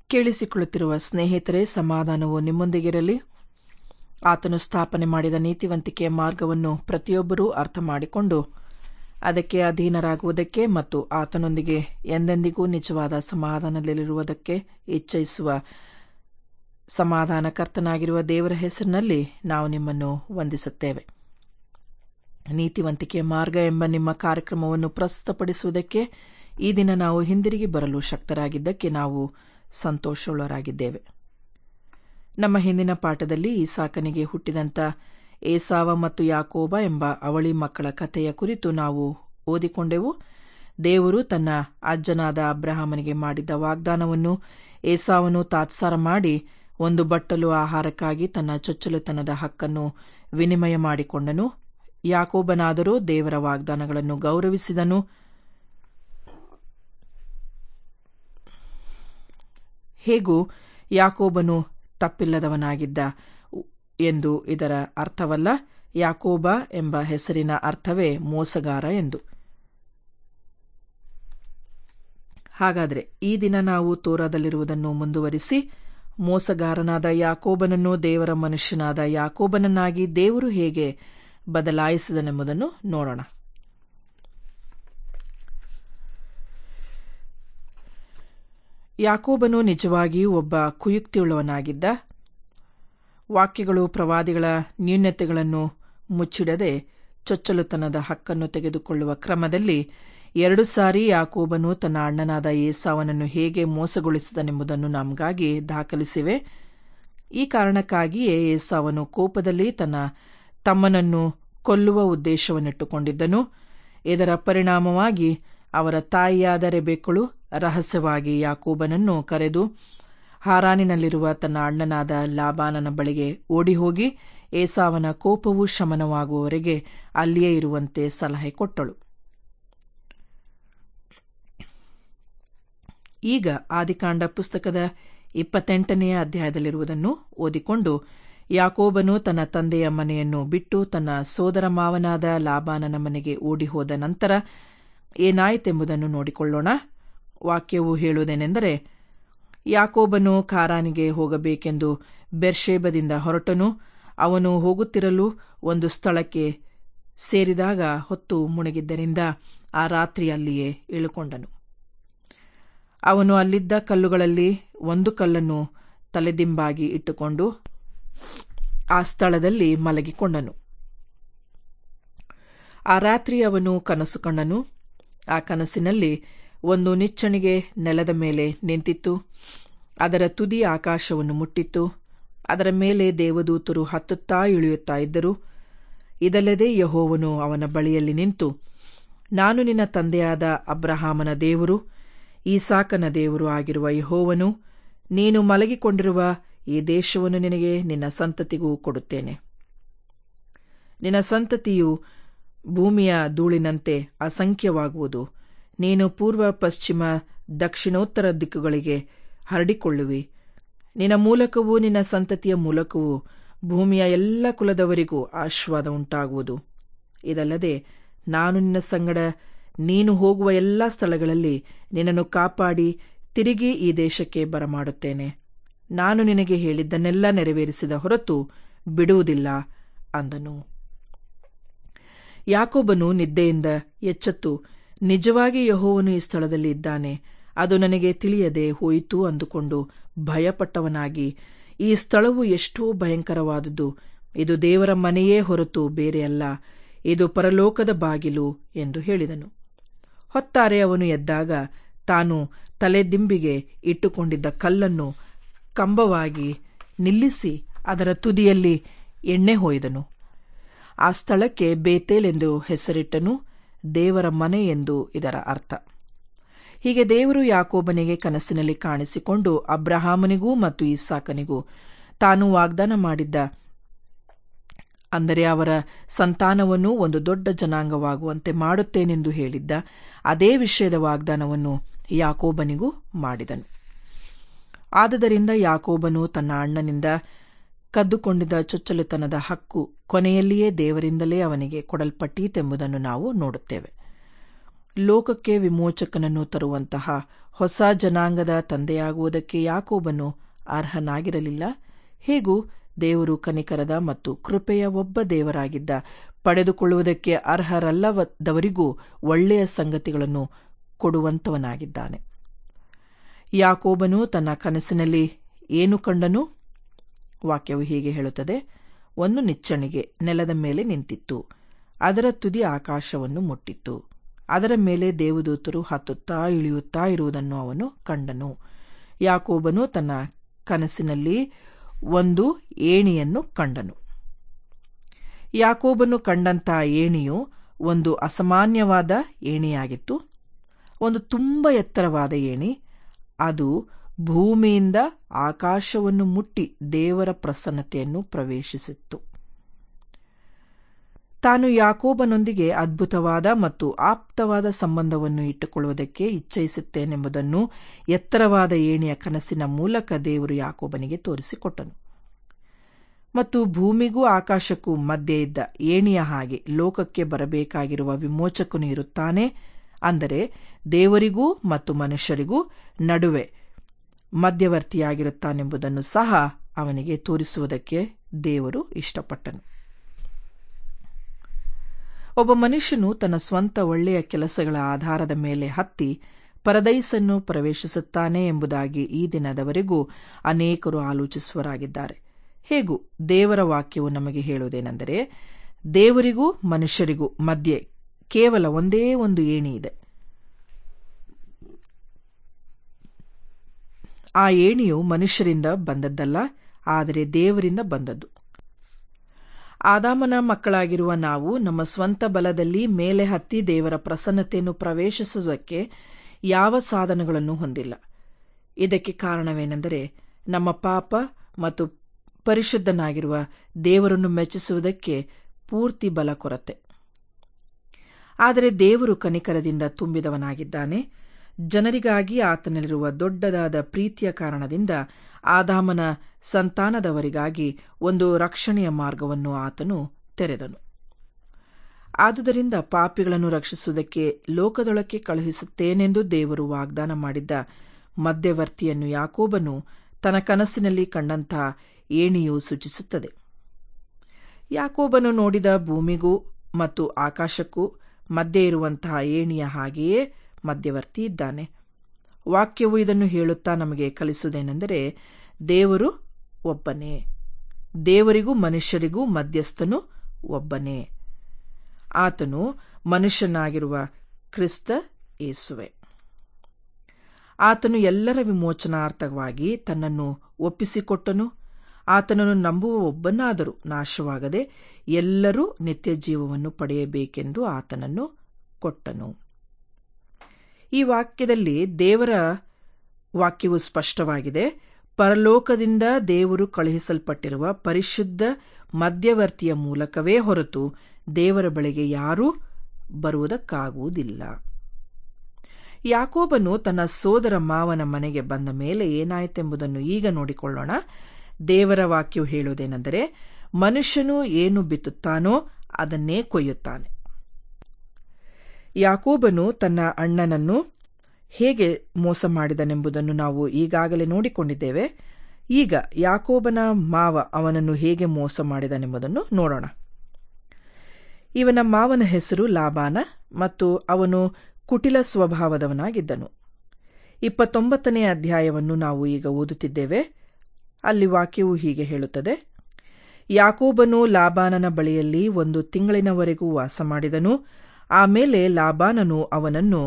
ಕೇಳಿಸಿಕೊಳ್ಳುತ್ತಿರುವ ಸ್ನೇಹಿತರೆ ಸಮಾಧಾನವು ನಿಮ್ಮೊಂದಿಗಿರಲಿ ಆತನು ಸ್ಥಾಪನೆ ಮಾಡಿದ ನೀತಿವಂತಿಕೆಯ ಮಾರ್ಗವನ್ನು ಪ್ರತಿಯೊಬ್ಬರೂ ಅರ್ಥ ಮಾಡಿಕೊಂಡು ಅದಕ್ಕೆ ಅಧೀನರಾಗುವುದಕ್ಕೆ ಮತ್ತು ಆತನೊಂದಿಗೆ ಎಂದೆಂದಿಗೂ ನಿಜವಾದ ಸಮಾಧಾನದಲ್ಲಿರುವುದಕ್ಕೆ ಇಚ್ಛಿಸುವ ಸಮಾಧಾನಕರ್ತನಾಗಿರುವ ದೇವರ ಹೆಸರಿನಲ್ಲಿ ನಾವು ನಿಮ್ಮನ್ನು ವಂದಿಸುತ್ತೇವೆ ನೀತಿವಂತಿಕೆಯ ಮಾರ್ಗ ಎಂಬ ನಿಮ್ಮ ಕಾರ್ಯಕ್ರಮವನ್ನು ಪ್ರಸ್ತುತಪಡಿಸುವುದಕ್ಕೆ ಈ ದಿನ ನಾವು ಹಿಂದಿರುಗಿ ಬರಲು ಶಕ್ತರಾಗಿದ್ದಕ್ಕೆ ನಾವು ಸಂತೋಷವುಳ್ಳರಾಗಿದ್ದೇವೆ ನಮ್ಮ ಹಿಂದಿನ ಪಾಠದಲ್ಲಿ ಈಸಾಕನಿಗೆ ಹುಟ್ಟಿದಂಥ ಏಸಾವ ಮತ್ತು ಯಾಕೋಬ ಎಂಬ ಅವಳಿ ಮಕ್ಕಳ ಕಥೆಯ ಕುರಿತು ನಾವು ಓದಿಕೊಂಡೆವು ದೇವರು ತನ್ನ ಅಜ್ಜನಾದ ಅಬ್ರಹಾಮನಿಗೆ ಮಾಡಿದ್ದ ವಾಗ್ದಾನವನ್ನು ಏಸಾವನು ತಾತ್ಸಾರ ಮಾಡಿ ಒಂದು ಬಟ್ಟಲು ಆಹಾರಕ್ಕಾಗಿ ತನ್ನ ಚೊಚ್ಚಲುತನದ ಹಕ್ಕನ್ನು ವಿನಿಮಯ ಮಾಡಿಕೊಂಡನು ಯಾಕೋಬನಾದರೂ ದೇವರ ವಾಗ್ದಾನಗಳನ್ನು ಗೌರವಿಸಿದನು ಹೇಗೂ ಯಾಕೋಬನು ತಪ್ಪಿಲ್ಲದವನಾಗಿದ್ದ ಎಂದು ಇದರ ಅರ್ಥವಲ್ಲ ಯಾಕೋಬ ಎಂಬ ಹೆಸರಿನ ಅರ್ಥವೇ ಮೋಸಗಾರ ಎಂದು ಹಾಗಾದರೆ ಈ ದಿನ ನಾವು ತೋರಾದಲ್ಲಿರುವುದನ್ನು ಮುಂದುವರಿಸಿ ಮೋಸಗಾರನಾದ ಯಾಕೋಬನನ್ನು ದೇವರ ಮನುಷ್ಯನಾದ ಯಾಕೋಬನನ್ನಾಗಿ ದೇವರು ಹೇಗೆ ಬದಲಾಯಿಸಿದನೆಂಬುದನ್ನು ನೋಡೋಣ ಯಾಕೋಬನು ನಿಜವಾಗಿಯೂ ಒಬ್ಬ ಕುಯುಕ್ತಿಯುಳ್ಳವನಾಗಿದ್ದ ವಾಕ್ಯಗಳು ಪ್ರವಾದಿಗಳ ನ್ಯೂನ್ಯತೆಗಳನ್ನು ಮುಚ್ಚಿಡದೆ ಚೊಚ್ಚಲುತನದ ಹಕ್ಕನ್ನು ತೆಗೆದುಕೊಳ್ಳುವ ಕ್ರಮದಲ್ಲಿ ಎರಡು ಸಾರಿ ಯಾಕೋಬನು ತನ್ನ ಅಣ್ಣನಾದ ಏಸಾವನನ್ನು ಹೇಗೆ ಮೋಸಗೊಳಿಸಿದನೆಂಬುದನ್ನು ನಮಗಾಗಿ ದಾಖಲಿಸಿವೆ ಈ ಕಾರಣಕ್ಕಾಗಿಯೇ ಏಸಾವನು ಕೋಪದಲ್ಲಿ ತನ್ನ ತಮ್ಮನನ್ನು ಕೊಲ್ಲುವ ಉದ್ದೇಶವನ್ನಿಟ್ಟುಕೊಂಡಿದ್ದನು ಇದರ ಪರಿಣಾಮವಾಗಿ ಅವರ ತಾಯಿಯಾದ ರೆಬೆಕ್ಕಳು ರಹಸ್ಯವಾಗಿ ಯಾಕೋಬನನ್ನು ಕರೆದು ಹಾರಾನಿನಲ್ಲಿರುವ ತನ್ನ ಅಣ್ಣನಾದ ಲಾಬಾನನ ಬಳಿಗೆ ಓಡಿಹೋಗಿ ಏಸಾವನ ಕೋಪವು ಶಮನವಾಗುವವರೆಗೆ ಅಲ್ಲಿಯೇ ಇರುವಂತೆ ಸಲಹೆ ಕೊಟ್ಟಳು ಈಗ ಆದಿಕಾಂಡ ಪುಸ್ತಕದ ಇಪ್ಪತ್ತೆಂಟನೆಯ ಅಧ್ಯಾಯದಲ್ಲಿರುವುದನ್ನು ಓದಿಕೊಂಡು ಯಾಕೋಬನು ತನ್ನ ತಂದೆಯ ಮನೆಯನ್ನು ಬಿಟ್ಟು ತನ್ನ ಸೋದರ ಮಾವನಾದ ಲಾಬಾನನ ಮನೆಗೆ ಓಡಿಹೋದ ನಂತರ ಏನಾಯಿತೆಂಬುದನ್ನು ನೋಡಿಕೊಳ್ಳೋಣ ವಾಕ್ಯವು ಹೇಳುವುದೇನೆಂದರೆ ಯಾಕೋಬನು ಖಾರಾನಿಗೆ ಹೋಗಬೇಕೆಂದು ಬೆರ್ಷೇಬದಿಂದ ಹೊರಟನು ಅವನು ಹೋಗುತ್ತಿರಲು ಒಂದು ಸ್ಥಳಕ್ಕೆ ಸೇರಿದಾಗ ಹೊತ್ತು ಮುಳುಗಿದ್ದರಿಂದ ಆ ರಾತ್ರಿ ಅಲ್ಲಿಯೇ ಇಳುಕೊಂಡನು ಅವನು ಅಲ್ಲಿದ್ದ ಕಲ್ಲುಗಳಲ್ಲಿ ಒಂದು ಕಲ್ಲನ್ನು ತಲೆದಿಂಬಾಗಿ ಇಟ್ಟುಕೊಂಡು ಆ ಸ್ಥಳದಲ್ಲಿ ಮಲಗಿಕೊಂಡನು ಆ ರಾತ್ರಿ ಅವನು ಕನಸು ಕಂಡನು ಆ ಕನಸಿನಲ್ಲಿ ಒಂದು ನಿಚ್ಚಣಿಗೆ ನೆಲದ ಮೇಲೆ ನಿಂತಿತ್ತು ಅದರ ತುದಿ ಆಕಾಶವನ್ನು ಮುಟ್ಟಿತ್ತು ಅದರ ಮೇಲೆ ದೇವದೂತರು ಹತ್ತುತ್ತಾ ಇಳಿಯುತ್ತಾ ಇದ್ದರು ಇದಲ್ಲದೆ ಯಹೋವನು ಅವನ ಬಳಿಯಲ್ಲಿ ನಿಂತು ನಾನು ನಿನ್ನ ತಂದೆಯಾದ ಅಬ್ರಹಾಮನ ದೇವರು ಈಸಾಕನ ದೇವರು ಆಗಿರುವ ಯಹೋವನು ನೀನು ಮಲಗಿಕೊಂಡಿರುವ ಈ ದೇಶವನ್ನು ನಿನಗೆ ನಿನ್ನ ಸಂತತಿಗೂ ಕೊಡುತ್ತೇನೆ ನಿನ್ನ ಸಂತತಿಯು ಭೂಮಿಯ ಧೂಳಿನಂತೆ ಅಸಂಖ್ಯವಾಗುವುದು ನೀನು ಪೂರ್ವ ಪಶ್ಚಿಮ ದಕ್ಷಿಣೋತ್ತರ ದಿಕ್ಕುಗಳಿಗೆ ಹರಡಿಕೊಳ್ಳುವಿ ನಿನ್ನ ಮೂಲಕವೂ ನಿನ್ನ ಸಂತತಿಯ ಮೂಲಕವೂ ಭೂಮಿಯ ಎಲ್ಲ ಕುಲದವರಿಗೂ ಆಶೀರ್ವಾದ ಉಂಟಾಗುವುದು ಇದಲ್ಲದೆ ನಾನು ನಿನ್ನ ಸಂಗಡ ನೀನು ಹೋಗುವ ಎಲ್ಲ ಸ್ಥಳಗಳಲ್ಲಿ ನಿನ್ನನ್ನು ಕಾಪಾಡಿ ತಿರುಗಿ ಈ ದೇಶಕ್ಕೆ ಬರಮಾಡುತ್ತೇನೆ ನಾನು ನಿನಗೆ ಹೇಳಿದ್ದನ್ನೆಲ್ಲ ನೆರವೇರಿಸಿದ ಹೊರತು ಬಿಡುವುದಿಲ್ಲ ಅಂದನು ಯಾಕೋಬನು ನಿದ್ದೆಯಿಂದ ಎಚ್ಚೆತ್ತು ನಿಜವಾಗಿ ಯಹೋವನು ಈ ಸ್ಥಳದಲ್ಲಿ ಇದ್ದಾನೆ ಅದು ನನಗೆ ತಿಳಿಯದೆ ಹೋಯಿತು ಅಂದುಕೊಂಡು ಭಯಪಟ್ಟವನಾಗಿ ಈ ಸ್ಥಳವು ಎಷ್ಟೋ ಭಯಂಕರವಾದುದು ಇದು ದೇವರ ಮನೆಯೇ ಹೊರತು ಬೇರೆ ಅಲ್ಲ ಇದು ಪರಲೋಕದ ಬಾಗಿಲು ಎಂದು ಹೇಳಿದನು ಹೊತ್ತಾರೆ ಅವನು ಎದ್ದಾಗ ತಾನು ತಲೆದಿಂಬಿಗೆ ಇಟ್ಟುಕೊಂಡಿದ್ದ ಕಲ್ಲನ್ನು ಕಂಬವಾಗಿ ನಿಲ್ಲಿಸಿ ಅದರ ತುದಿಯಲ್ಲಿ ಎಣ್ಣೆ ಹೊಯ್ದನು ಆ ಸ್ಥಳಕ್ಕೆ ಬೇತೇಲ್ ಎಂದು ಹೆಸರಿಟ್ಟನು ದೇವರ ಮನೆ ಎಂದು ಇದರ ಅರ್ಥ ಹೀಗೆ ದೇವರು ಯಾಕೋಬನಿಗೆ ಕನಸಿನಲ್ಲಿ ಕಾಣಿಸಿಕೊಂಡು ಅಬ್ರಹಾಮನಿಗೂ ಮತ್ತು ಇಸಾಕನಿಗೂ ತಾನು ವಾಗ್ದಾನ ಮಾಡಿದ್ದ ಅಂದರೆ ಅವರ ಸಂತಾನವನ್ನು ಒಂದು ದೊಡ್ಡ ಜನಾಂಗವಾಗುವಂತೆ ಮಾಡುತ್ತೇನೆಂದು ಹೇಳಿದ್ದ ಅದೇ ವಿಷಯದ ವಾಗ್ದಾನವನ್ನು ಯಾಕೋಬನಿಗೂ ಮಾಡಿದನು ಆದುದರಿಂದ ಯಾಕೋಬನು ತನ್ನ ಅಣ್ಣನಿಂದ ಕದ್ದುಕೊಂಡಿದ್ದ ಚೊಚ್ಚಲುತನದ ಹಕ್ಕು ಕೊನೆಯಲ್ಲಿಯೇ ದೇವರಿಂದಲೇ ಅವನಿಗೆ ಕೊಡಲ್ಪಟ್ಟೀತೆಂಬುದನ್ನು ನಾವು ನೋಡುತ್ತೇವೆ ಲೋಕಕ್ಕೆ ವಿಮೋಚಕನನ್ನು ತರುವಂತಹ ಹೊಸ ಜನಾಂಗದ ತಂದೆಯಾಗುವುದಕ್ಕೆ ಯಾಕೋಬನು ಅರ್ಹನಾಗಿರಲಿಲ್ಲ ಹೇಗೂ ದೇವರು ಕನಿಕರದ ಮತ್ತು ಕೃಪೆಯ ಒಬ್ಬ ದೇವರಾಗಿದ್ದ ಪಡೆದುಕೊಳ್ಳುವುದಕ್ಕೆ ಅರ್ಹರಲ್ಲದವರಿಗೂ ಒಳ್ಳೆಯ ಸಂಗತಿಗಳನ್ನು ಕೊಡುವಂತವನಾಗಿದ್ದಾನೆ ಯಾಕೋಬನು ತನ್ನ ಕನಸಿನಲ್ಲಿ ಏನು ಕಂಡನು ವಾಕ್ಯವು ಹೀಗೆ ಹೇಳುತ್ತದೆ ಒಂದು ನಿಚ್ಚಣಿಗೆ ನೆಲದ ಮೇಲೆ ನಿಂತಿತ್ತು ಅದರ ತುದಿ ಆಕಾಶವನ್ನು ಮುಟ್ಟಿತ್ತು ಅದರ ಮೇಲೆ ದೇವದೂತರು ಹತ್ತುತ್ತಾ ಇಳಿಯುತ್ತಾ ಇರುವುದನ್ನು ಅವನು ಕಂಡನು ಯಾಕೋಬನು ತನ್ನ ಕನಸಿನಲ್ಲಿ ಒಂದು ಏಣಿಯನ್ನು ಕಂಡನು ಯಾಕೋಬನು ಕಂಡಂತ ಏಣಿಯು ಒಂದು ಅಸಾಮಾನ್ಯವಾದ ಏಣಿಯಾಗಿತ್ತು ಒಂದು ತುಂಬ ಎತ್ತರವಾದ ಏಣಿ ಅದು ಭೂಮಿಯಿಂದ ಆಕಾಶವನ್ನು ಮುಟ್ಟಿ ದೇವರ ಪ್ರಸನ್ನತೆಯನ್ನು ಪ್ರವೇಶಿಸಿತ್ತು ತಾನು ಯಾಕೋಬನೊಂದಿಗೆ ಅದ್ಭುತವಾದ ಮತ್ತು ಆಪ್ತವಾದ ಸಂಬಂಧವನ್ನು ಇಟ್ಟುಕೊಳ್ಳುವುದಕ್ಕೆ ಇಚ್ಛಯಿಸುತ್ತೇನೆಂಬುದನ್ನು ಎತ್ತರವಾದ ಏಣಿಯ ಕನಸಿನ ಮೂಲಕ ದೇವರು ಯಾಕೋಬನಿಗೆ ತೋರಿಸಿಕೊಟ್ಟನು ಮತ್ತು ಭೂಮಿಗೂ ಆಕಾಶಕ್ಕೂ ಮಧ್ಯೆ ಇದ್ದ ಏಣಿಯ ಹಾಗೆ ಲೋಕಕ್ಕೆ ಬರಬೇಕಾಗಿರುವ ವಿಮೋಚಕನು ಇರುತ್ತಾನೆ ಅಂದರೆ ದೇವರಿಗೂ ಮತ್ತು ಮನುಷ್ಯರಿಗೂ ನಡುವೆ ಮಧ್ಯವರ್ತಿಯಾಗಿರುತ್ತಾನೆಂಬುದನ್ನು ಸಹ ಅವನಿಗೆ ತೋರಿಸುವುದಕ್ಕೆ ದೇವರು ಇಷ್ಟಪಟ್ಟನು ಒಬ್ಬ ಮನುಷ್ಯನು ತನ್ನ ಸ್ವಂತ ಒಳ್ಳೆಯ ಕೆಲಸಗಳ ಆಧಾರದ ಮೇಲೆ ಹತ್ತಿ ಪರದೈಸನ್ನು ಪ್ರವೇಶಿಸುತ್ತಾನೆ ಎಂಬುದಾಗಿ ಈ ದಿನದವರೆಗೂ ಅನೇಕರು ಆಲೋಚಿಸುವರಾಗಿದ್ದಾರೆ ಹೇಗೂ ದೇವರ ವಾಕ್ಯವು ನಮಗೆ ಹೇಳುವುದೇನೆಂದರೆ ದೇವರಿಗೂ ಮನುಷ್ಯರಿಗೂ ಮಧ್ಯೆ ಕೇವಲ ಒಂದೇ ಒಂದು ಏಣಿ ಇದೆ ಆ ಏಣಿಯು ಮನುಷ್ಯರಿಂದ ಬಂದದ್ದಲ್ಲ ಆದರೆ ದೇವರಿಂದ ಬಂದದ್ದು ಆದಾಮನ ಮಕ್ಕಳಾಗಿರುವ ನಾವು ನಮ್ಮ ಸ್ವಂತ ಬಲದಲ್ಲಿ ಮೇಲೆ ಹತ್ತಿ ದೇವರ ಪ್ರಸನ್ನತೆಯನ್ನು ಪ್ರವೇಶಿಸುವುದಕ್ಕೆ ಯಾವ ಸಾಧನಗಳನ್ನು ಹೊಂದಿಲ್ಲ ಇದಕ್ಕೆ ಕಾರಣವೇನೆಂದರೆ ನಮ್ಮ ಪಾಪ ಮತ್ತು ಪರಿಶುದ್ಧನಾಗಿರುವ ದೇವರನ್ನು ಮೆಚ್ಚಿಸುವುದಕ್ಕೆ ಪೂರ್ತಿ ಬಲ ಕೊರತೆ ಆದರೆ ದೇವರು ಕನಿಕರದಿಂದ ತುಂಬಿದವನಾಗಿದ್ದಾನೆ ಜನರಿಗಾಗಿ ಆತನಲ್ಲಿರುವ ದೊಡ್ಡದಾದ ಪ್ರೀತಿಯ ಕಾರಣದಿಂದ ಆದಾಮನ ಸಂತಾನದವರಿಗಾಗಿ ಒಂದು ರಕ್ಷಣೆಯ ಮಾರ್ಗವನ್ನು ಆತನು ತೆರೆದನು ಆದುದರಿಂದ ಪಾಪಿಗಳನ್ನು ರಕ್ಷಿಸುವುದಕ್ಕೆ ಲೋಕದೊಳಕ್ಕೆ ಕಳುಹಿಸುತ್ತೇನೆಂದು ದೇವರು ವಾಗ್ದಾನ ಮಾಡಿದ್ದ ಮಧ್ಯವರ್ತಿಯನ್ನು ಯಾಕೋಬನು ತನ್ನ ಕನಸಿನಲ್ಲಿ ಕಂಡಂತಹ ಏಣಿಯು ಸೂಚಿಸುತ್ತದೆ ಯಾಕೋಬನು ನೋಡಿದ ಭೂಮಿಗೂ ಮತ್ತು ಆಕಾಶಕ್ಕೂ ಮಧ್ಯೆ ಇರುವಂತಹ ಏಣಿಯ ಹಾಗೆಯೇ ಮಧ್ಯವರ್ತಿ ಇದ್ದಾನೆ ವಾಕ್ಯವು ಇದನ್ನು ಹೇಳುತ್ತಾ ನಮಗೆ ಕಲಿಸುವುದೇನೆಂದರೆ ದೇವರು ಒಬ್ಬನೇ ದೇವರಿಗೂ ಮನುಷ್ಯರಿಗೂ ಮಧ್ಯಸ್ಥನು ಒಬ್ಬನೇ ಆತನು ಮನುಷ್ಯನಾಗಿರುವ ಕ್ರಿಸ್ತ ಏಸುವೆ ಆತನು ಎಲ್ಲರ ವಿಮೋಚನಾರ್ಥವಾಗಿ ತನ್ನನ್ನು ಒಪ್ಪಿಸಿಕೊಟ್ಟನು ಆತನನ್ನು ನಂಬುವ ಒಬ್ಬನಾದರೂ ನಾಶವಾಗದೆ ಎಲ್ಲರೂ ನಿತ್ಯ ಜೀವವನ್ನು ಪಡೆಯಬೇಕೆಂದು ಆತನನ್ನು ಕೊಟ್ಟನು ಈ ವಾಕ್ಯದಲ್ಲಿ ದೇವರ ವಾಕ್ಯವು ಸ್ಪಷ್ಟವಾಗಿದೆ ಪರಲೋಕದಿಂದ ದೇವರು ಕಳುಹಿಸಲ್ಪಟ್ಟಿರುವ ಪರಿಶುದ್ಧ ಮಧ್ಯವರ್ತಿಯ ಮೂಲಕವೇ ಹೊರತು ದೇವರ ಬಳಿಗೆ ಯಾರೂ ಬರುವುದಕ್ಕಾಗುವುದಿಲ್ಲ ಯಾಕೋಬನು ತನ್ನ ಸೋದರ ಮಾವನ ಮನೆಗೆ ಬಂದ ಮೇಲೆ ಏನಾಯಿತೆಂಬುದನ್ನು ಈಗ ನೋಡಿಕೊಳ್ಳೋಣ ದೇವರ ವಾಕ್ಯವು ಹೇಳುವುದೇನೆಂದರೆ ಮನುಷ್ಯನು ಏನು ಬಿತ್ತುತ್ತಾನೋ ಅದನ್ನೇ ಕೊಯ್ಯುತ್ತಾನೆ ಯಾಕೋಬನು ತನ್ನ ಅಣ್ಣನನ್ನು ಹೇಗೆ ಮೋಸ ಮಾಡಿದನೆಂಬುದನ್ನು ನಾವು ಈಗಾಗಲೇ ನೋಡಿಕೊಂಡಿದ್ದೇವೆ ಈಗ ಯಾಕೋಬನ ಮಾವ ಅವನನ್ನು ಹೇಗೆ ಮೋಸ ಮಾಡಿದನೆಂಬುದನ್ನು ನೋಡೋಣ ಇವನ ಮಾವನ ಹೆಸರು ಲಾಬಾನ ಮತ್ತು ಅವನು ಕುಟಿಲ ಸ್ವಭಾವದವನಾಗಿದ್ದನು ಇಪ್ಪತ್ತೊಂಬತ್ತನೇ ಅಧ್ಯಾಯವನ್ನು ನಾವು ಈಗ ಓದುತ್ತಿದ್ದೇವೆ ಅಲ್ಲಿ ವಾಕ್ಯವು ಹೀಗೆ ಹೇಳುತ್ತದೆ ಯಾಕೋಬನು ಲಾಬಾನನ ಬಳಿಯಲ್ಲಿ ಒಂದು ತಿಂಗಳಿನವರೆಗೂ ವಾಸ ಮಾಡಿದನು ಆಮೇಲೆ ಲಾಬಾನನು ಅವನನ್ನು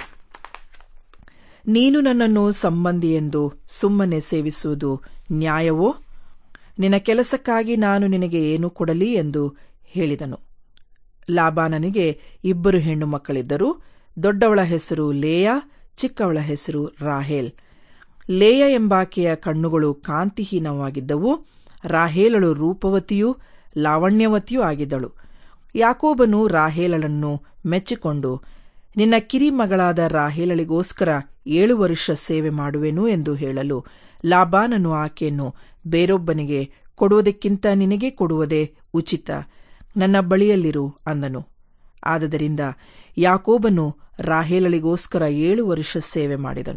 ನೀನು ನನ್ನನ್ನು ಸಂಬಂಧಿ ಎಂದು ಸುಮ್ಮನೆ ಸೇವಿಸುವುದು ನ್ಯಾಯವೋ ನಿನ್ನ ಕೆಲಸಕ್ಕಾಗಿ ನಾನು ನಿನಗೆ ಏನು ಕೊಡಲಿ ಎಂದು ಹೇಳಿದನು ಲಾಬಾನನಿಗೆ ಇಬ್ಬರು ಹೆಣ್ಣು ಮಕ್ಕಳಿದ್ದರು ದೊಡ್ಡವಳ ಹೆಸರು ಲೇಯಾ ಚಿಕ್ಕವಳ ಹೆಸರು ರಾಹೇಲ್ ಲೇಯ ಎಂಬಾಕೆಯ ಕಣ್ಣುಗಳು ಕಾಂತಿಹೀನವಾಗಿದ್ದವು ರಾಹೇಲಳು ರೂಪವತಿಯೂ ಲಾವಣ್ಯವತಿಯೂ ಆಗಿದ್ದಳು ಯಾಕೋಬನು ರಾಹೇಲಳನ್ನು ಮೆಚ್ಚಿಕೊಂಡು ನಿನ್ನ ಕಿರಿ ಮಗಳಾದ ರಾಹೇಲಳಿಗೋಸ್ಕರ ಏಳು ವರ್ಷ ಸೇವೆ ಮಾಡುವೆನು ಎಂದು ಹೇಳಲು ಲಾಬಾನನು ಆಕೆಯನ್ನು ಬೇರೊಬ್ಬನಿಗೆ ಕೊಡುವುದಕ್ಕಿಂತ ನಿನಗೆ ಕೊಡುವುದೇ ಉಚಿತ ನನ್ನ ಬಳಿಯಲ್ಲಿರು ಅಂದನು ಆದದರಿಂದ ಯಾಕೋಬನು ರಾಹೇಲಳಿಗೋಸ್ಕರ ಏಳು ವರ್ಷ ಸೇವೆ ಮಾಡಿದನು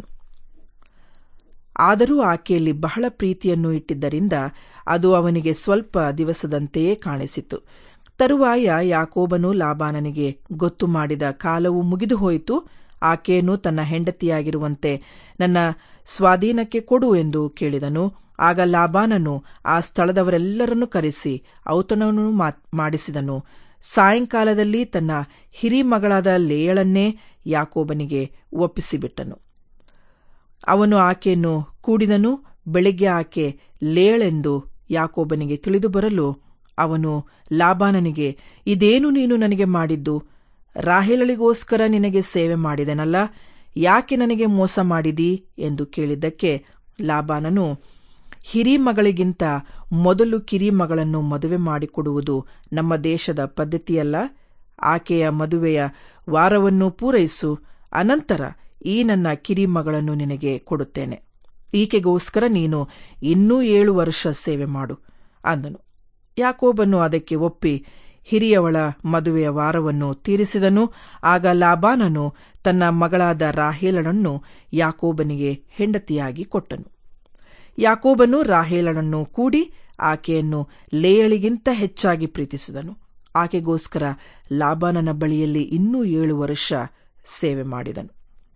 ಆದರೂ ಆಕೆಯಲ್ಲಿ ಬಹಳ ಪ್ರೀತಿಯನ್ನು ಇಟ್ಟಿದ್ದರಿಂದ ಅದು ಅವನಿಗೆ ಸ್ವಲ್ಪ ದಿವಸದಂತೆಯೇ ಕಾಣಿಸಿತು ತರುವಾಯ ಯಾಕೋಬನು ಲಾಬಾನನಿಗೆ ಗೊತ್ತು ಮಾಡಿದ ಕಾಲವು ಮುಗಿದು ಹೋಯಿತು ಆಕೆಯನ್ನು ತನ್ನ ಹೆಂಡತಿಯಾಗಿರುವಂತೆ ನನ್ನ ಸ್ವಾಧೀನಕ್ಕೆ ಕೊಡು ಎಂದು ಕೇಳಿದನು ಆಗ ಲಾಬಾನನು ಆ ಸ್ಥಳದವರೆಲ್ಲರನ್ನು ಕರೆಸಿ ಔತಣವನ್ನು ಮಾಡಿಸಿದನು ಸಾಯಂಕಾಲದಲ್ಲಿ ತನ್ನ ಹಿರಿ ಮಗಳಾದ ಲೇಯಳನ್ನೇ ಯಾಕೋಬನಿಗೆ ಒಪ್ಪಿಸಿಬಿಟ್ಟನು ಅವನು ಆಕೆಯನ್ನು ಕೂಡಿದನು ಬೆಳಿಗ್ಗೆ ಆಕೆ ಲೇಳೆಂದು ಯಾಕೋಬನಿಗೆ ತಿಳಿದು ಬರಲು ಅವನು ಲಾಬಾನನಿಗೆ ಇದೇನು ನೀನು ನನಗೆ ಮಾಡಿದ್ದು ರಾಹೇಲಳಿಗೋಸ್ಕರ ನಿನಗೆ ಸೇವೆ ಮಾಡಿದೆನಲ್ಲ ಯಾಕೆ ನನಗೆ ಮೋಸ ಮಾಡಿದಿ ಎಂದು ಕೇಳಿದ್ದಕ್ಕೆ ಲಾಬಾನನು ಹಿರಿ ಮಗಳಿಗಿಂತ ಮೊದಲು ಕಿರಿ ಮಗಳನ್ನು ಮದುವೆ ಮಾಡಿಕೊಡುವುದು ನಮ್ಮ ದೇಶದ ಪದ್ಧತಿಯಲ್ಲ ಆಕೆಯ ಮದುವೆಯ ವಾರವನ್ನು ಪೂರೈಸು ಅನಂತರ ಈ ನನ್ನ ಕಿರಿ ಮಗಳನ್ನು ನಿನಗೆ ಕೊಡುತ್ತೇನೆ ಈಕೆಗೋಸ್ಕರ ನೀನು ಇನ್ನೂ ಏಳು ವರ್ಷ ಸೇವೆ ಮಾಡು ಅಂದನು ಯಾಕೋಬನು ಅದಕ್ಕೆ ಒಪ್ಪಿ ಹಿರಿಯವಳ ಮದುವೆಯ ವಾರವನ್ನು ತೀರಿಸಿದನು ಆಗ ಲಾಬಾನನು ತನ್ನ ಮಗಳಾದ ರಾಹೇಲನನ್ನು ಯಾಕೋಬನಿಗೆ ಹೆಂಡತಿಯಾಗಿ ಕೊಟ್ಟನು ಯಾಕೋಬನು ರಾಹೇಲನನ್ನು ಕೂಡಿ ಆಕೆಯನ್ನು ಲೇಯಳಿಗಿಂತ ಹೆಚ್ಚಾಗಿ ಪ್ರೀತಿಸಿದನು ಆಕೆಗೋಸ್ಕರ ಲಾಬಾನನ ಬಳಿಯಲ್ಲಿ ಇನ್ನೂ ಏಳು ವರ್ಷ ಸೇವೆ ಮಾಡಿದನು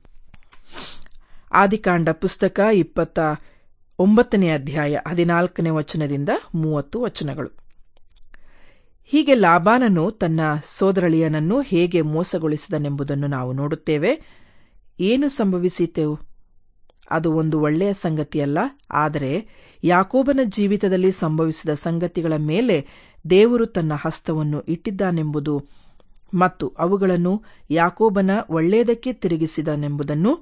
ಆದಿಕಾಂಡ ಪುಸ್ತಕ ಇಪ್ಪತ್ತ ಒಂಬತ್ತನೇ ಅಧ್ಯಾಯ ಹದಿನಾಲ್ಕನೇ ವಚನದಿಂದ ಮೂವತ್ತು ವಚನಗಳು ಹೀಗೆ ಲಾಬಾನನು ತನ್ನ ಸೋದರಳಿಯನನ್ನು ಹೇಗೆ ಮೋಸಗೊಳಿಸಿದನೆಂಬುದನ್ನು ನಾವು ನೋಡುತ್ತೇವೆ ಏನು ಸಂಭವಿಸಿತೆವು ಅದು ಒಂದು ಒಳ್ಳೆಯ ಸಂಗತಿಯಲ್ಲ ಆದರೆ ಯಾಕೋಬನ ಜೀವಿತದಲ್ಲಿ ಸಂಭವಿಸಿದ ಸಂಗತಿಗಳ ಮೇಲೆ ದೇವರು ತನ್ನ ಹಸ್ತವನ್ನು ಇಟ್ಟಿದ್ದಾನೆಂಬುದು ಮತ್ತು ಅವುಗಳನ್ನು ಯಾಕೋಬನ ಒಳ್ಳೆಯದಕ್ಕೆ ತಿರುಗಿಸಿದನೆಂಬುದನ್ನು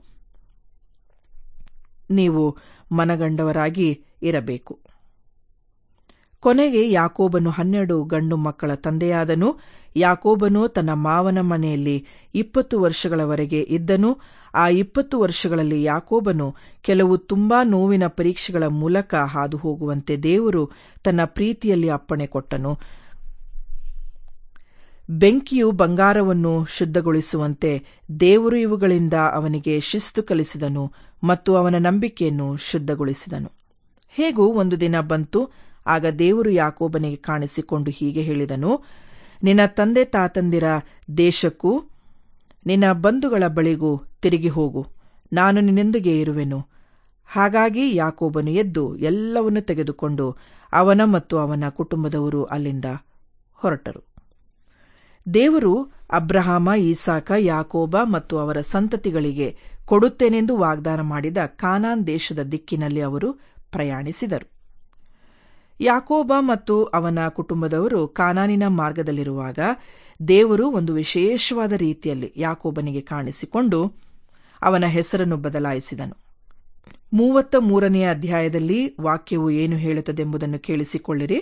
ನೀವು ಮನಗಂಡವರಾಗಿ ಇರಬೇಕು ಕೊನೆಗೆ ಯಾಕೋಬನು ಹನ್ನೆರಡು ಗಂಡು ಮಕ್ಕಳ ತಂದೆಯಾದನು ಯಾಕೋಬನು ತನ್ನ ಮಾವನ ಮನೆಯಲ್ಲಿ ಇಪ್ಪತ್ತು ವರ್ಷಗಳವರೆಗೆ ಇದ್ದನು ಆ ಇಪ್ಪತ್ತು ವರ್ಷಗಳಲ್ಲಿ ಯಾಕೋಬನು ಕೆಲವು ತುಂಬಾ ನೋವಿನ ಪರೀಕ್ಷೆಗಳ ಮೂಲಕ ಹಾದು ಹೋಗುವಂತೆ ದೇವರು ತನ್ನ ಪ್ರೀತಿಯಲ್ಲಿ ಅಪ್ಪಣೆ ಕೊಟ್ಟನು ಬೆಂಕಿಯು ಬಂಗಾರವನ್ನು ಶುದ್ಧಗೊಳಿಸುವಂತೆ ದೇವರು ಇವುಗಳಿಂದ ಅವನಿಗೆ ಶಿಸ್ತು ಕಲಿಸಿದನು ಮತ್ತು ಅವನ ನಂಬಿಕೆಯನ್ನು ಶುದ್ಧಗೊಳಿಸಿದನು ಹೇಗೂ ಒಂದು ದಿನ ಬಂತು ಆಗ ದೇವರು ಯಾಕೋಬನಿಗೆ ಕಾಣಿಸಿಕೊಂಡು ಹೀಗೆ ಹೇಳಿದನು ನಿನ್ನ ತಂದೆ ತಾತಂದಿರ ದೇಶಕ್ಕೂ ನಿನ್ನ ಬಂಧುಗಳ ಬಳಿಗೂ ತಿರುಗಿ ಹೋಗು ನಾನು ನಿನ್ನೊಂದಿಗೆ ಇರುವೆನು ಹಾಗಾಗಿ ಯಾಕೋಬನು ಎದ್ದು ಎಲ್ಲವನ್ನೂ ತೆಗೆದುಕೊಂಡು ಅವನ ಮತ್ತು ಅವನ ಕುಟುಂಬದವರು ಅಲ್ಲಿಂದ ಹೊರಟರು ದೇವರು ಅಬ್ರಹಾಮ ಈಸಾಕ ಯಾಕೋಬ ಮತ್ತು ಅವರ ಸಂತತಿಗಳಿಗೆ ಕೊಡುತ್ತೇನೆಂದು ವಾಗ್ದಾನ ಮಾಡಿದ ಕಾನಾನ್ ದೇಶದ ದಿಕ್ಕಿನಲ್ಲಿ ಅವರು ಪ್ರಯಾಣಿಸಿದರು ಯಾಕೋಬ ಮತ್ತು ಅವನ ಕುಟುಂಬದವರು ಕಾನಾನಿನ ಮಾರ್ಗದಲ್ಲಿರುವಾಗ ದೇವರು ಒಂದು ವಿಶೇಷವಾದ ರೀತಿಯಲ್ಲಿ ಯಾಕೋಬನಿಗೆ ಕಾಣಿಸಿಕೊಂಡು ಅವನ ಹೆಸರನ್ನು ಬದಲಾಯಿಸಿದನು ಮೂವತ್ತ ಮೂರನೆಯ ಅಧ್ಯಾಯದಲ್ಲಿ ವಾಕ್ಯವು ಏನು ಹೇಳುತ್ತದೆಂಬುದನ್ನು ಕೇಳಿಸಿಕೊಳ್ಳಿರಿ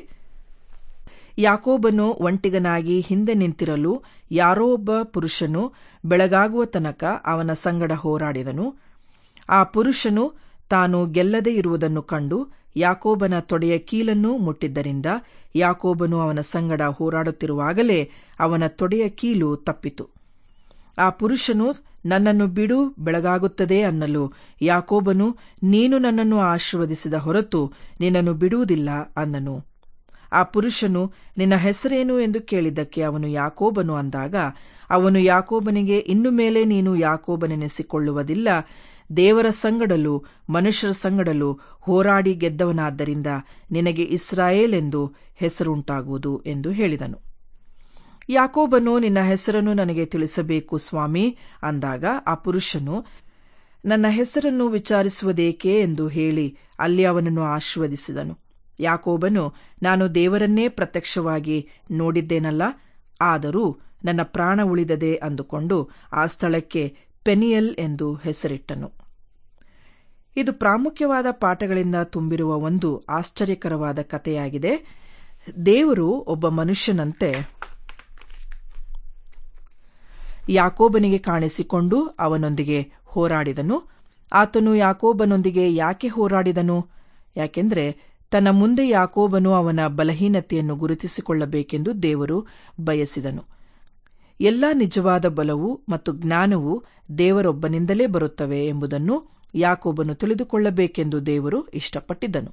ಯಾಕೋಬನು ಒಂಟಿಗನಾಗಿ ಹಿಂದೆ ನಿಂತಿರಲು ಯಾರೋ ಒಬ್ಬ ಪುರುಷನು ಬೆಳಗಾಗುವ ತನಕ ಅವನ ಸಂಗಡ ಹೋರಾಡಿದನು ಆ ಪುರುಷನು ತಾನು ಗೆಲ್ಲದೆ ಇರುವುದನ್ನು ಕಂಡು ಯಾಕೋಬನ ತೊಡೆಯ ಕೀಲನ್ನು ಮುಟ್ಟಿದ್ದರಿಂದ ಯಾಕೋಬನು ಅವನ ಸಂಗಡ ಹೋರಾಡುತ್ತಿರುವಾಗಲೇ ಅವನ ತೊಡೆಯ ಕೀಲು ತಪ್ಪಿತು ಆ ಪುರುಷನು ನನ್ನನ್ನು ಬಿಡು ಬೆಳಗಾಗುತ್ತದೆ ಅನ್ನಲು ಯಾಕೋಬನು ನೀನು ನನ್ನನ್ನು ಆಶೀರ್ವದಿಸಿದ ಹೊರತು ನಿನ್ನನ್ನು ಬಿಡುವುದಿಲ್ಲ ಅಂದನು ಆ ಪುರುಷನು ನಿನ್ನ ಹೆಸರೇನು ಎಂದು ಕೇಳಿದ್ದಕ್ಕೆ ಅವನು ಯಾಕೋಬನು ಅಂದಾಗ ಅವನು ಯಾಕೋಬನಿಗೆ ಇನ್ನು ಮೇಲೆ ನೀನು ಯಾಕೋಬನೆನಿಸಿಕೊಳ್ಳುವುದಿಲ್ಲ ದೇವರ ಸಂಗಡಲು ಮನುಷ್ಯರ ಸಂಗಡಲು ಹೋರಾಡಿ ಗೆದ್ದವನಾದ್ದರಿಂದ ನಿನಗೆ ಇಸ್ರಾಯೇಲ್ ಎಂದು ಹೆಸರುಂಟಾಗುವುದು ಎಂದು ಹೇಳಿದನು ಯಾಕೋಬನು ನಿನ್ನ ಹೆಸರನ್ನು ನನಗೆ ತಿಳಿಸಬೇಕು ಸ್ವಾಮಿ ಅಂದಾಗ ಆ ಪುರುಷನು ನನ್ನ ಹೆಸರನ್ನು ವಿಚಾರಿಸುವುದೇಕೆ ಎಂದು ಹೇಳಿ ಅಲ್ಲಿ ಅವನನ್ನು ಆಶೀರ್ವದಿಸಿದನು ಯಾಕೋಬನು ನಾನು ದೇವರನ್ನೇ ಪ್ರತ್ಯಕ್ಷವಾಗಿ ನೋಡಿದ್ದೇನಲ್ಲ ಆದರೂ ನನ್ನ ಪ್ರಾಣ ಉಳಿದದೆ ಅಂದುಕೊಂಡು ಆ ಸ್ಥಳಕ್ಕೆ ಪೆನಿಯಲ್ ಎಂದು ಹೆಸರಿಟ್ಟನು ಇದು ಪ್ರಾಮುಖ್ಯವಾದ ಪಾಠಗಳಿಂದ ತುಂಬಿರುವ ಒಂದು ಆಶ್ಚರ್ಯಕರವಾದ ಕಥೆಯಾಗಿದೆ ದೇವರು ಒಬ್ಬ ಮನುಷ್ಯನಂತೆ ಯಾಕೋಬನಿಗೆ ಕಾಣಿಸಿಕೊಂಡು ಅವನೊಂದಿಗೆ ಹೋರಾಡಿದನು ಆತನು ಯಾಕೋಬನೊಂದಿಗೆ ಯಾಕೆ ಹೋರಾಡಿದನು ಯಾಕೆಂದ್ರೆ ತನ್ನ ಮುಂದೆ ಯಾಕೋಬನು ಅವನ ಬಲಹೀನತೆಯನ್ನು ಗುರುತಿಸಿಕೊಳ್ಳಬೇಕೆಂದು ದೇವರು ಬಯಸಿದನು ಎಲ್ಲ ನಿಜವಾದ ಬಲವು ಮತ್ತು ಜ್ಞಾನವು ದೇವರೊಬ್ಬನಿಂದಲೇ ಬರುತ್ತವೆ ಎಂಬುದನ್ನು ಯಾಕೋಬನು ತಿಳಿದುಕೊಳ್ಳಬೇಕೆಂದು ದೇವರು ಇಷ್ಟಪಟ್ಟಿದ್ದನು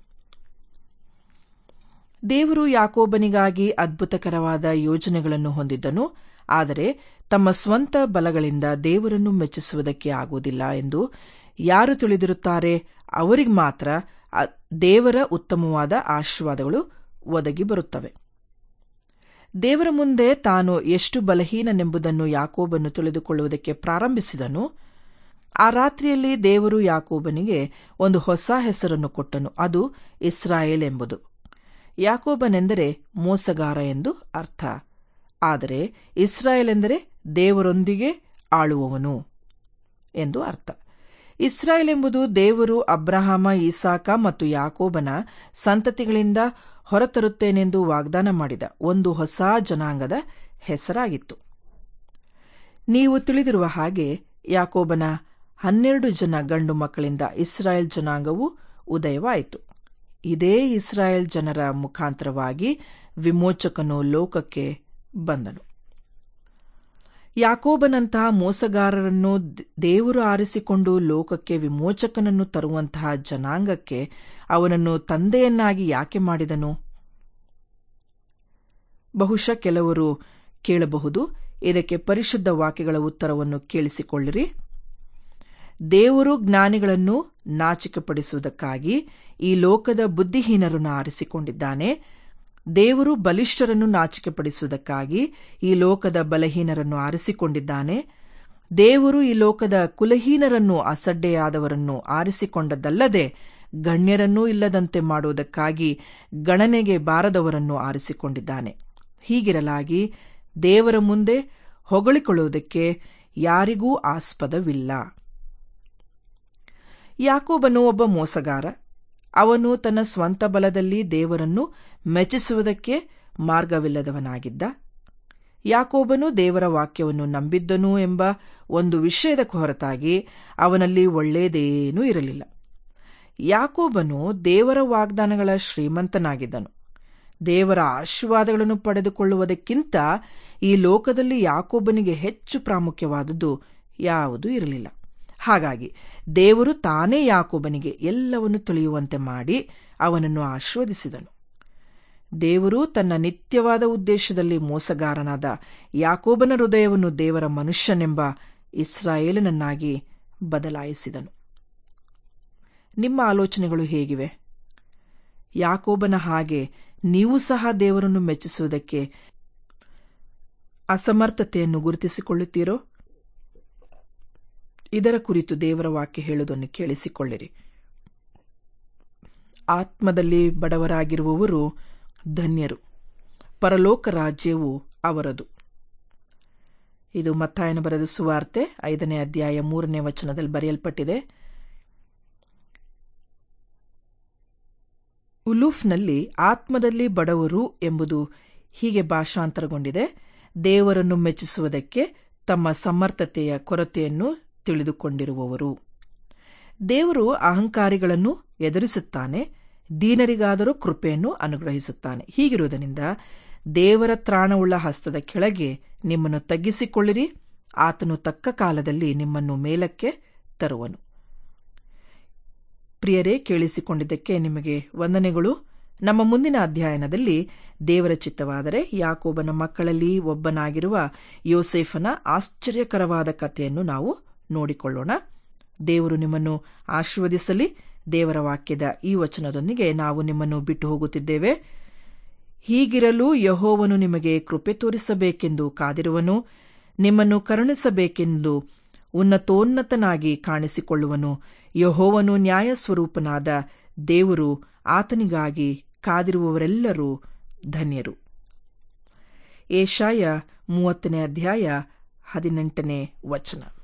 ದೇವರು ಯಾಕೋಬನಿಗಾಗಿ ಅದ್ಭುತಕರವಾದ ಯೋಜನೆಗಳನ್ನು ಹೊಂದಿದ್ದನು ಆದರೆ ತಮ್ಮ ಸ್ವಂತ ಬಲಗಳಿಂದ ದೇವರನ್ನು ಮೆಚ್ಚಿಸುವುದಕ್ಕೆ ಆಗುವುದಿಲ್ಲ ಎಂದು ಯಾರು ತಿಳಿದಿರುತ್ತಾರೆ ಅವರಿಗೆ ಮಾತ್ರ ದೇವರ ಉತ್ತಮವಾದ ಆಶೀರ್ವಾದಗಳು ಒದಗಿ ಬರುತ್ತವೆ ದೇವರ ಮುಂದೆ ತಾನು ಎಷ್ಟು ಬಲಹೀನನೆಂಬುದನ್ನು ಯಾಕೋಬನು ತಿಳಿದುಕೊಳ್ಳುವುದಕ್ಕೆ ಪ್ರಾರಂಭಿಸಿದನು ಆ ರಾತ್ರಿಯಲ್ಲಿ ದೇವರು ಯಾಕೋಬನಿಗೆ ಒಂದು ಹೊಸ ಹೆಸರನ್ನು ಕೊಟ್ಟನು ಅದು ಇಸ್ರಾಯೇಲ್ ಎಂಬುದು ಯಾಕೋಬನೆಂದರೆ ಮೋಸಗಾರ ಎಂದು ಅರ್ಥ ಆದರೆ ಇಸ್ರಾಯೇಲ್ ಎಂದರೆ ದೇವರೊಂದಿಗೆ ಆಳುವವನು ಎಂದು ಅರ್ಥ ಇಸ್ರಾಯೇಲ್ ಎಂಬುದು ದೇವರು ಅಬ್ರಹಾಮ ಈಸಾಕ ಮತ್ತು ಯಾಕೋಬನ ಸಂತತಿಗಳಿಂದ ಹೊರತರುತ್ತೇನೆಂದು ವಾಗ್ದಾನ ಮಾಡಿದ ಒಂದು ಹೊಸ ಜನಾಂಗದ ಹೆಸರಾಗಿತ್ತು ನೀವು ತಿಳಿದಿರುವ ಹಾಗೆ ಯಾಕೋಬನ ಹನ್ನೆರಡು ಜನ ಗಂಡು ಮಕ್ಕಳಿಂದ ಇಸ್ರಾಯೇಲ್ ಜನಾಂಗವು ಉದಯವಾಯಿತು ಇದೇ ಇಸ್ರಾಯೇಲ್ ಜನರ ಮುಖಾಂತರವಾಗಿ ವಿಮೋಚಕನು ಲೋಕಕ್ಕೆ ಬಂದನು ಯಾಕೋಬನಂತಹ ಮೋಸಗಾರರನ್ನು ದೇವರು ಆರಿಸಿಕೊಂಡು ಲೋಕಕ್ಕೆ ವಿಮೋಚಕನನ್ನು ತರುವಂತಹ ಜನಾಂಗಕ್ಕೆ ಅವನನ್ನು ತಂದೆಯನ್ನಾಗಿ ಯಾಕೆ ಮಾಡಿದನು ಬಹುಶಃ ಕೆಲವರು ಕೇಳಬಹುದು ಇದಕ್ಕೆ ಪರಿಶುದ್ಧ ವಾಕ್ಯಗಳ ಉತ್ತರವನ್ನು ಕೇಳಿಸಿಕೊಳ್ಳಿರಿ ದೇವರು ಜ್ಞಾನಿಗಳನ್ನು ನಾಚಿಕೆಪಡಿಸುವುದಕ್ಕಾಗಿ ಈ ಲೋಕದ ಬುದ್ಧಿಹೀನರನ್ನು ಆರಿಸಿಕೊಂಡಿದ್ದಾನೆ ದೇವರು ಬಲಿಷ್ಠರನ್ನು ನಾಚಿಕೆಪಡಿಸುವುದಕ್ಕಾಗಿ ಈ ಲೋಕದ ಬಲಹೀನರನ್ನು ಆರಿಸಿಕೊಂಡಿದ್ದಾನೆ ದೇವರು ಈ ಲೋಕದ ಕುಲಹೀನರನ್ನು ಅಸಡ್ಡೆಯಾದವರನ್ನು ಆರಿಸಿಕೊಂಡದ್ದಲ್ಲದೆ ಗಣ್ಯರನ್ನೂ ಇಲ್ಲದಂತೆ ಮಾಡುವುದಕ್ಕಾಗಿ ಗಣನೆಗೆ ಬಾರದವರನ್ನು ಆರಿಸಿಕೊಂಡಿದ್ದಾನೆ ಹೀಗಿರಲಾಗಿ ದೇವರ ಮುಂದೆ ಹೊಗಳಿಕೊಳ್ಳುವುದಕ್ಕೆ ಯಾರಿಗೂ ಆಸ್ಪದವಿಲ್ಲ ಯಾಕೋಬನು ಒಬ್ಬ ಮೋಸಗಾರ ಅವನು ತನ್ನ ಸ್ವಂತ ಬಲದಲ್ಲಿ ದೇವರನ್ನು ಮೆಚ್ಚಿಸುವುದಕ್ಕೆ ಮಾರ್ಗವಿಲ್ಲದವನಾಗಿದ್ದ ಯಾಕೋಬನು ದೇವರ ವಾಕ್ಯವನ್ನು ನಂಬಿದ್ದನು ಎಂಬ ಒಂದು ವಿಷಯದ ಹೊರತಾಗಿ ಅವನಲ್ಲಿ ಒಳ್ಳೆಯದೇನೂ ಇರಲಿಲ್ಲ ಯಾಕೋಬನು ದೇವರ ವಾಗ್ದಾನಗಳ ಶ್ರೀಮಂತನಾಗಿದ್ದನು ದೇವರ ಆಶೀರ್ವಾದಗಳನ್ನು ಪಡೆದುಕೊಳ್ಳುವುದಕ್ಕಿಂತ ಈ ಲೋಕದಲ್ಲಿ ಯಾಕೋಬನಿಗೆ ಹೆಚ್ಚು ಪ್ರಾಮುಖ್ಯವಾದದ್ದು ಯಾವುದೂ ಇರಲಿಲ್ಲ ಹಾಗಾಗಿ ದೇವರು ತಾನೇ ಯಾಕೋಬನಿಗೆ ಎಲ್ಲವನ್ನು ತಿಳಿಯುವಂತೆ ಮಾಡಿ ಅವನನ್ನು ಆಶೀರ್ವದಿಸಿದನು ದೇವರು ತನ್ನ ನಿತ್ಯವಾದ ಉದ್ದೇಶದಲ್ಲಿ ಮೋಸಗಾರನಾದ ಯಾಕೋಬನ ಹೃದಯವನ್ನು ದೇವರ ಮನುಷ್ಯನೆಂಬ ಇಸ್ರಾಯೇಲನನ್ನಾಗಿ ಬದಲಾಯಿಸಿದನು ನಿಮ್ಮ ಆಲೋಚನೆಗಳು ಹೇಗಿವೆ ಯಾಕೋಬನ ಹಾಗೆ ನೀವು ಸಹ ದೇವರನ್ನು ಮೆಚ್ಚಿಸುವುದಕ್ಕೆ ಅಸಮರ್ಥತೆಯನ್ನು ಗುರುತಿಸಿಕೊಳ್ಳುತ್ತೀರೋ ಇದರ ಕುರಿತು ದೇವರ ವಾಕ್ಯ ಹೇಳುವುದನ್ನು ಕೇಳಿಸಿಕೊಳ್ಳಿರಿ ಆತ್ಮದಲ್ಲಿ ಬಡವರಾಗಿರುವವರು ಧನ್ಯರು ಪರಲೋಕ ರಾಜ್ಯವು ಅವರದು ಇದು ಮತ್ತಾಯನ ಬರೆದ ಸುವಾರ್ತೆ ಐದನೇ ಅಧ್ಯಾಯ ಮೂರನೇ ವಚನದಲ್ಲಿ ಬರೆಯಲ್ಪಟ್ಟಿದೆ ಉಲೂಫ್ನಲ್ಲಿ ಆತ್ಮದಲ್ಲಿ ಬಡವರು ಎಂಬುದು ಹೀಗೆ ಭಾಷಾಂತರಗೊಂಡಿದೆ ದೇವರನ್ನು ಮೆಚ್ಚಿಸುವುದಕ್ಕೆ ತಮ್ಮ ಸಮರ್ಥತೆಯ ಕೊರತೆಯನ್ನು ತಿಳಿದುಕೊಂಡಿರುವವರು ದೇವರು ಅಹಂಕಾರಿಗಳನ್ನು ಎದುರಿಸುತ್ತಾನೆ ದೀನರಿಗಾದರೂ ಕೃಪೆಯನ್ನು ಅನುಗ್ರಹಿಸುತ್ತಾನೆ ಹೀಗಿರುವುದರಿಂದ ದೇವರ ತ್ರಾಣವುಳ್ಳ ಹಸ್ತದ ಕೆಳಗೆ ನಿಮ್ಮನ್ನು ತಗ್ಗಿಸಿಕೊಳ್ಳಿರಿ ಆತನು ತಕ್ಕ ಕಾಲದಲ್ಲಿ ನಿಮ್ಮನ್ನು ಮೇಲಕ್ಕೆ ತರುವನು ಪ್ರಿಯರೇ ಕೇಳಿಸಿಕೊಂಡಿದ್ದಕ್ಕೆ ನಿಮಗೆ ವಂದನೆಗಳು ನಮ್ಮ ಮುಂದಿನ ಅಧ್ಯಯನದಲ್ಲಿ ದೇವರ ಚಿತ್ತವಾದರೆ ಯಾಕೋಬನ ಮಕ್ಕಳಲ್ಲಿ ಒಬ್ಬನಾಗಿರುವ ಯೋಸೇಫನ ಆಶ್ಚರ್ಯಕರವಾದ ಕಥೆಯನ್ನು ನಾವು ನೋಡಿಕೊಳ್ಳೋಣ ದೇವರು ನಿಮ್ಮನ್ನು ಆಶೀರ್ವದಿಸಲಿ ದೇವರ ವಾಕ್ಯದ ಈ ವಚನದೊಂದಿಗೆ ನಾವು ನಿಮ್ಮನ್ನು ಬಿಟ್ಟು ಹೋಗುತ್ತಿದ್ದೇವೆ ಹೀಗಿರಲು ಯಹೋವನು ನಿಮಗೆ ಕೃಪೆ ತೋರಿಸಬೇಕೆಂದು ಕಾದಿರುವನು ನಿಮ್ಮನ್ನು ಕರುಣಿಸಬೇಕೆಂದು ಉನ್ನತೋನ್ನತನಾಗಿ ಕಾಣಿಸಿಕೊಳ್ಳುವನು ಯಹೋವನು ನ್ಯಾಯಸ್ವರೂಪನಾದ ದೇವರು ಆತನಿಗಾಗಿ ಕಾದಿರುವವರೆಲ್ಲರೂ ಧನ್ಯರು ಏಷಾಯ ಮೂವತ್ತನೇ ಅಧ್ಯಾಯ ಹದಿನೆಂಟನೇ ವಚನ